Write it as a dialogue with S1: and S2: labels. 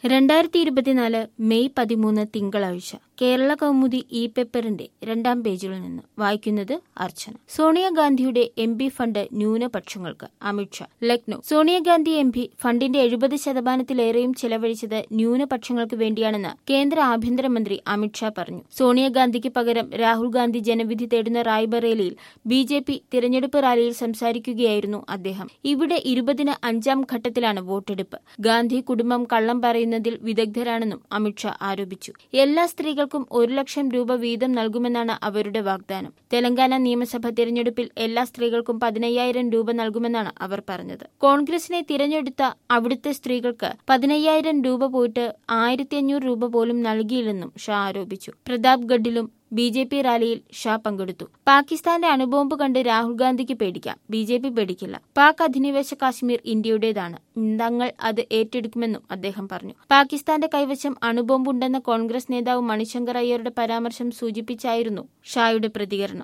S1: രണ്ടായിരത്തി ഇരുപത്തിനാല് മെയ് പതിമൂന്ന് തിങ്കളാഴ്ച കേരള കൗമുദി ഇ പേപ്പറിന്റെ രണ്ടാം പേജിൽ നിന്ന് വായിക്കുന്നത് അർച്ചന സോണിയാഗാന്ധിയുടെ എം പി ഫണ്ട് ന്യൂനപക്ഷങ്ങൾക്ക് അമിത്ഷാ ലക്നൌ സോണിയാഗാന്ധി എം പി ഫണ്ടിന്റെ എഴുപത് ശതമാനത്തിലേറെയും ചെലവഴിച്ചത് ന്യൂനപക്ഷങ്ങൾക്ക് വേണ്ടിയാണെന്ന് കേന്ദ്ര ആഭ്യന്തരമന്ത്രി അമിത്ഷാ പറഞ്ഞു സോണിയാഗാന്ധിക്ക് പകരം രാഹുൽ ഗാന്ധി ജനവിധി തേടുന്ന റായ്ബറേലിയിൽ ബി ജെ പി തിരഞ്ഞെടുപ്പ് റാലിയിൽ സംസാരിക്കുകയായിരുന്നു അദ്ദേഹം ഇവിടെ ഇരുപതിന് അഞ്ചാം ഘട്ടത്തിലാണ് വോട്ടെടുപ്പ് ഗാന്ധി കുടുംബം കള്ളം പറയുന്നതിൽ വിദഗ്ധരാണെന്നും അമിത്ഷാ ആരോപിച്ചു എല്ലാ സ്ത്രീകൾക്കും ഒരു ലക്ഷം രൂപ വീതം നൽകുമെന്നാണ് അവരുടെ വാഗ്ദാനം തെലങ്കാന നിയമസഭ തിരഞ്ഞെടുപ്പിൽ എല്ലാ സ്ത്രീകൾക്കും പതിനയ്യായിരം രൂപ നൽകുമെന്നാണ് അവർ പറഞ്ഞത് കോൺഗ്രസിനെ തിരഞ്ഞെടുത്ത അവിടുത്തെ സ്ത്രീകൾക്ക് പതിനയ്യായിരം രൂപ പോയിട്ട് ആയിരത്തി അഞ്ഞൂറ് രൂപ പോലും നൽകിയില്ലെന്നും ഷാ ആരോപിച്ചു പ്രതാപ്ഗഡിലും ബി ജെ പി റാലിയിൽ ഷാ പങ്കെടുത്തു പാകിസ്ഥാന്റെ അണുബോംബ് കണ്ട് രാഹുൽ ഗാന്ധിക്ക് പേടിക്കാം ബി ജെ പി പേടിക്കില്ല പാക് അധിനിവേശ കാശ്മീർ ഇന്ത്യയുടേതാണ് തങ്ങൾ അത് ഏറ്റെടുക്കുമെന്നും അദ്ദേഹം പറഞ്ഞു പാകിസ്ഥാന്റെ കൈവശം അണുബോംബുണ്ടെന്ന കോൺഗ്രസ് നേതാവ് മണിശങ്കർ അയ്യരുടെ പരാമർശം സൂചിപ്പിച്ചായിരുന്നു ഷായുടെ പ്രതികരണം